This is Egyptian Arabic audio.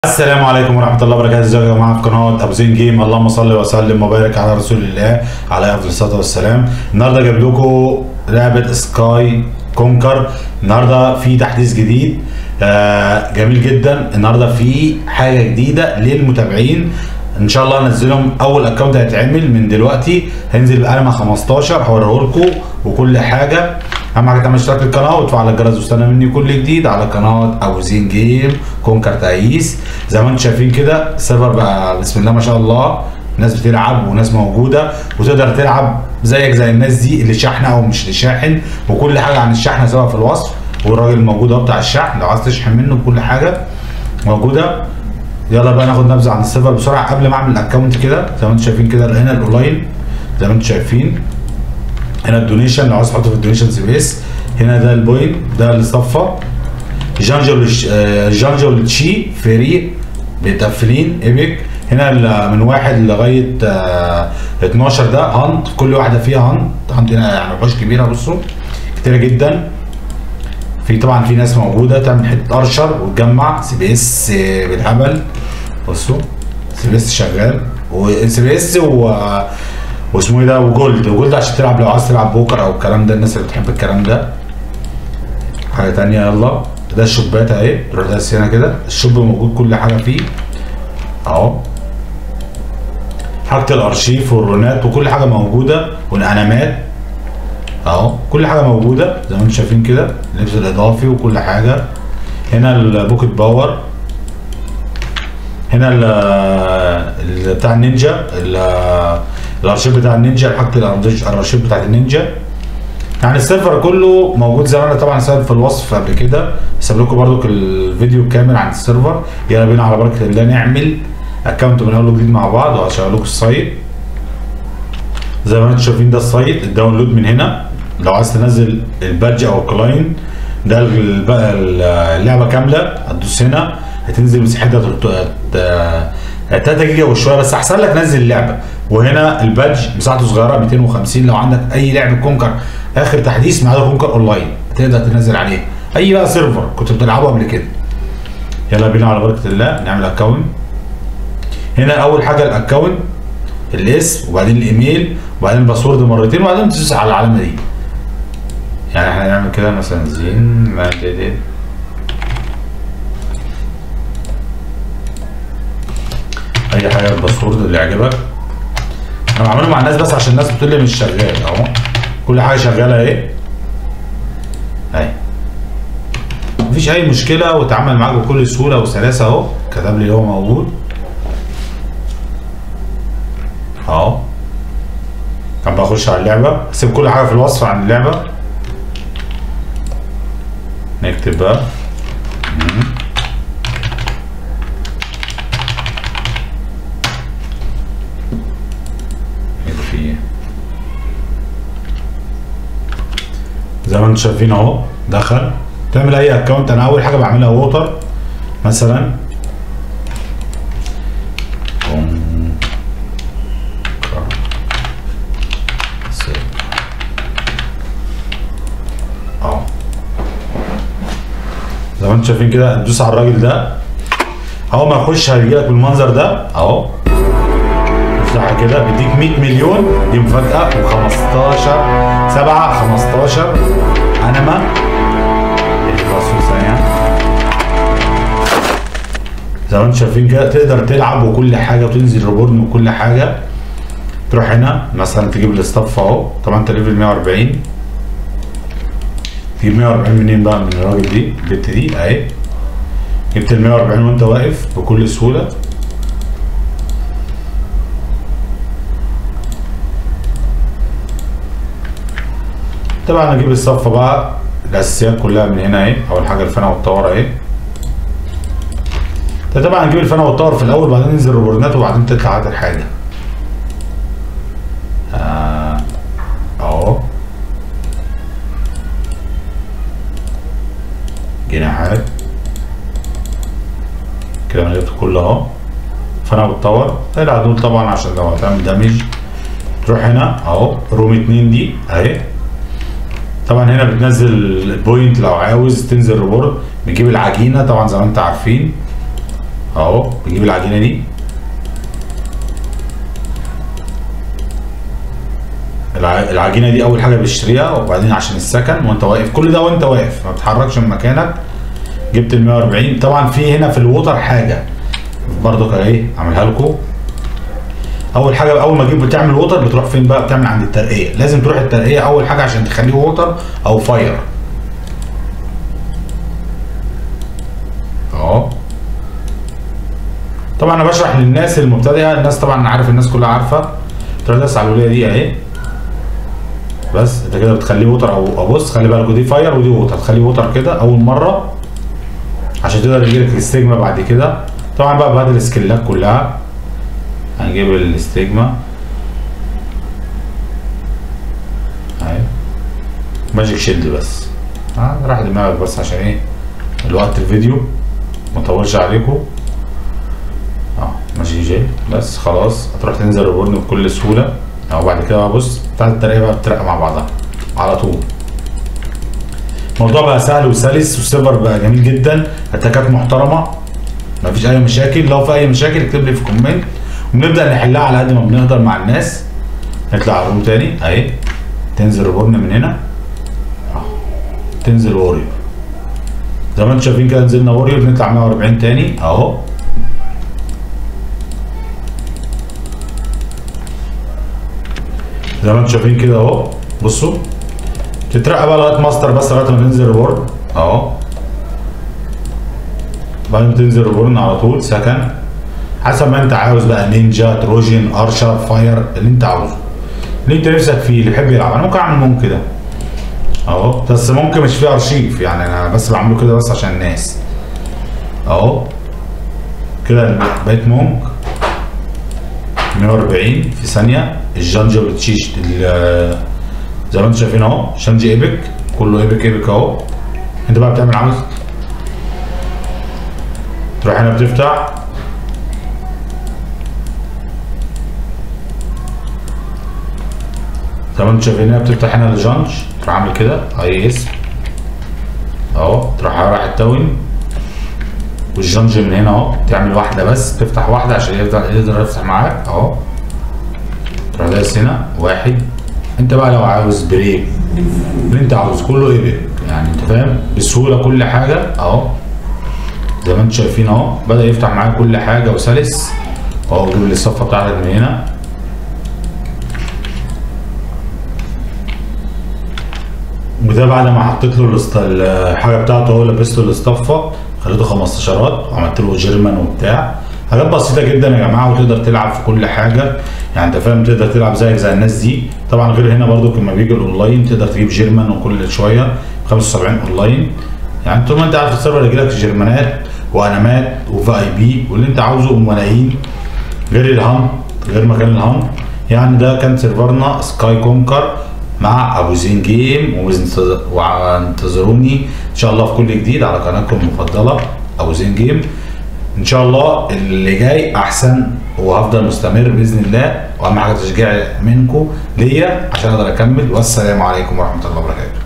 السلام عليكم ورحمة الله وبركاته ازيكم يا جماعة في قناة أبو زين جيم اللهم صل وسلم وبارك على رسول الله عليه أفضل الصلاة والسلام النهاردة جايب لكم لعبة سكاي كونكر النهاردة في تحديث جديد آه جميل جدا النهاردة في حاجة جديدة للمتابعين ان شاء الله هنزلهم اول اكونت هيتعمل من دلوقتي هينزل بقلمة 15 هوريه لكم وكل حاجة اهم حاجه تعمل اشتراك للقناه وتفعل الجرس واستنى مني كل جديد على قناه ابو زين جيم كونكر تايس زي ما انتم شايفين كده السيرفر بقى بسم الله ما شاء الله ناس بتلعب وناس موجوده وتقدر تلعب زيك زي الناس دي اللي شاحنه او مش اللي شاحن وكل حاجه عن الشحن سواء في الوصف والراجل موجود اهو بتاع الشحن لو عايز تشحن منه كل حاجه موجوده يلا بقى ناخد نبذه عن السيرفر بسرعه قبل ما اعمل الاكونت كده زي ما انتم شايفين كده هنا الاونلاين زي ما انتم شايفين هنا الدونيشن لو عايز تحطه في الدونيشن سبيس هنا ده البوينت ده اللي صفى جانجا والش- آه، جانجا والتشي فري متقفلين ايبك هنا ال- من واحد لغايه آه، 12 ده هانت كل واحده فيها هانت هانت هنا يعني وحوش كبيره بصوا كتيره جدا في طبعا في ناس موجوده تعمل حته ارشر وتجمع سي بي اس بالهبل بصوا سي بي اس شغال وسي بي اس و واسمه ايه ده وجولد وجولد عشان تلعب لو عايز تلعب بوكر او الكلام ده الناس اللي بتحب الكلام ده حاجه تانية يلا ده الشوبات اهي تروح داس هنا كده الشوب موجود كل حاجه فيه اهو حاجه الارشيف والرونات وكل حاجه موجوده والانامات اهو كل حاجه موجوده زي ما انتم شايفين كده اللبس الاضافي وكل حاجه هنا البوكيت باور هنا ال ال- بتاع النينجا ال- الارشيف بتاع النينجا حاجه الأرشيف- الارشيف بتاعت النينجا يعني السيرفر كله موجود زي ما انا طبعا سايب في الوصف قبل كده هسيب لكم برضو الفيديو كامل عن السيرفر يلا بينا على بركه الله نعمل اكونت من اول وجديد مع بعض وهشغل لكم السايت زي ما انتم شايفين ده السايت الداونلود من هنا لو عايز تنزل البادج او الكلاين ده ال- بقى ال- اللعبه كامله هتدوس هنا هتنزل مساحتها 3 جيجا وشويه بس احسن لك نزل اللعبه وهنا البادج مساحته صغيره 250 لو عندك اي لعبه كونكر اخر تحديث ما عدا كونكر اونلاين تقدر تنزل عليه اي بقى سيرفر كنت بتلعبه قبل كده يلا بينا على بركه الله نعمل اكونت هنا اول حاجه الاكونت الاسم وبعدين الايميل وبعدين الباسورد مرتين وبعدين تدوس على العلامه دي يعني احنا هنعمل كده مثلا زين مادد اي حاجه الباسورد اللي يعجبك انا بعمله مع الناس بس عشان الناس بتقول لي مش شغال اهو كل حاجه شغاله اهي اهي مفيش اي مشكله وتعامل معاك بكل سهوله وسلاسه اهو كتب لي هو موجود اهو طب بخش على اللعبة سيب كل حاجة في الوصف عن اللعبة نكتب بقى مم. نكتب فيه زي ما انتم شايفين اهو دخل تعمل اي اكونت انا اول حاجة بعملها ووتر مثلا اهو زي ما انتم شايفين كده تدوس على الراجل ده اول ما يخش هيجيلك بالمنظر ده اهو افتحها كده بيديك 100 مليون دي مفاجأة و15 7 15 انما اخلصوا ثانية زي ما انتم شايفين كده تقدر تلعب وكل حاجة وتنزل ريبورن وكل حاجة تروح هنا مثلا تجيب الاستاف اهو طبعا انت ليفل 140 تجيب 140 منين بقى من الراجل دي البت دي اهي جبت ال 140 وانت واقف بكل سهوله طبعا اجيب الصفه بقى الاساسيات كلها من هنا اهي اول حاجه الفنا والطور اهي ده طبعا نجيب الفنا والطور في الاول بعدين ننزل روبورنات وبعدين تطلع هات الحاجه آه، اهو جناحات كده انا جبت كله اهو فانا بتطور طلع دول طبعا عشان لو هتعمل دامج تروح هنا اهو روم اتنين دي اهي طبعا هنا بتنزل البوينت لو عاوز تنزل ريبورت بتجيب العجينه طبعا زي ما انت عارفين اهو بنجيب العجينه دي الع- العجينه دي اول حاجه بتشتريها وبعدين عشان السكن وانت واقف كل ده وانت واقف ما بتتحركش من مكانك جبت ال 140 طبعا في هنا في الووتر حاجه برضو ايه اعملها لكم اول حاجه اول ما تجيب بتعمل ووتر بتروح فين بقى بتعمل عند الترقيه لازم تروح الترقيه اول حاجه عشان تخليه ووتر او فاير اهو طبعا انا بشرح للناس المبتدئه الناس طبعا عارف الناس كلها عارفه تروح داس على الوليه دي اهي بس انت كده بتخليه ووتر او أو بص خلي بالك ودي فاير ودي ووتر تخليه ووتر كده اول مره عشان تقدر يجيلك الاستجما بعد كده طبعا بقى بعد السكيلات كلها هنجيب الاستجما اهي ماجيك شيلد بس ها راح دماغك بس عشان ايه الوقت الفيديو ما طولش عليكم اه ماشي جاي بس خلاص هتروح تنزل البورن بكل سهوله او بعد كده بقى بص بتاعت الترقيه بقى بترقى مع بعضها على طول الموضوع بقى سهل وسلس والسيرفر بقى جميل جدا اتاكات محترمه مفيش اي مشاكل لو في اي مشاكل اكتب لي في كومنت ونبدا نحلها على قد ما بنقدر مع الناس نطلع على الروم تاني اهي تنزل ريبورن من هنا اهو تنزل وورير زي ما انتم شايفين كده نزلنا وورير نطلع 140 تاني اهو زي ما انتم شايفين كده اهو بصوا تترقى بقى لغايه ماستر بس لغايه ما تنزل ريبورن اهو بعد ما تنزل ريبورن على طول سكن حسب ما انت عاوز بقى نينجا تروجن ارشر فاير اللي انت عاوزه اللي انت نفسك فيه اللي يحب يلعب انا ممكن اعمل مون كده اهو بس ممكن مش فيه ارشيف يعني انا بس بعمله كده بس عشان الناس اهو كده بقيت مونك 140 في ثانيه الجانجا والتشيش ال- زي ما انتم شايفين اهو شانجي ايبك كله ايبك ايبك اهو انت بقى بتعمل عامل تروح هنا بتفتح زي ما انتم شايفين هنا بتفتح هنا الجانج تروح عامل كده اي اسم اهو تروح رايح التاون والجانج من هنا اهو تعمل واحده بس تفتح واحده عشان يفضل يقدر يفتح معاك اهو تروح دايس هنا واحد انت بقى لو عاوز بريك اللي انت عاوز كله ايبك يعني انت فاهم بسهوله كل حاجه اهو زي ما انتم شايفين اهو بدا يفتح معاك كل حاجه وسلس اهو جيب لي الصفه بتاعتك من هنا وده بعد ما حطيت له الاست- الحاجه بتاعته هو لبست له الاصطفه خليته 15 وعملت له جيرمان وبتاع حاجات بسيطه جدا يا جماعه وتقدر تلعب في كل حاجه يعني انت فاهم تقدر تلعب زيك زي الناس دي طبعا غير هنا برضو لما بيجي الاونلاين تقدر تجيب جيرمان وكل شويه 75 اونلاين يعني طول ما انت قاعد في السيرفر يجي لك جيرمانات وانامات وفي اي بي واللي انت عاوزه وملايين غير الهام غير مكان الهام يعني ده كان سيرفرنا سكاي كونكر مع ابو زين جيم وانتظ- وانتظروني ان شاء الله في كل جديد على قناتكم المفضله ابو زين جيم ان شاء الله اللي جاي احسن وهفضل مستمر باذن الله واهم حاجه تشجيع منكم ليا عشان اقدر اكمل والسلام عليكم ورحمه الله وبركاته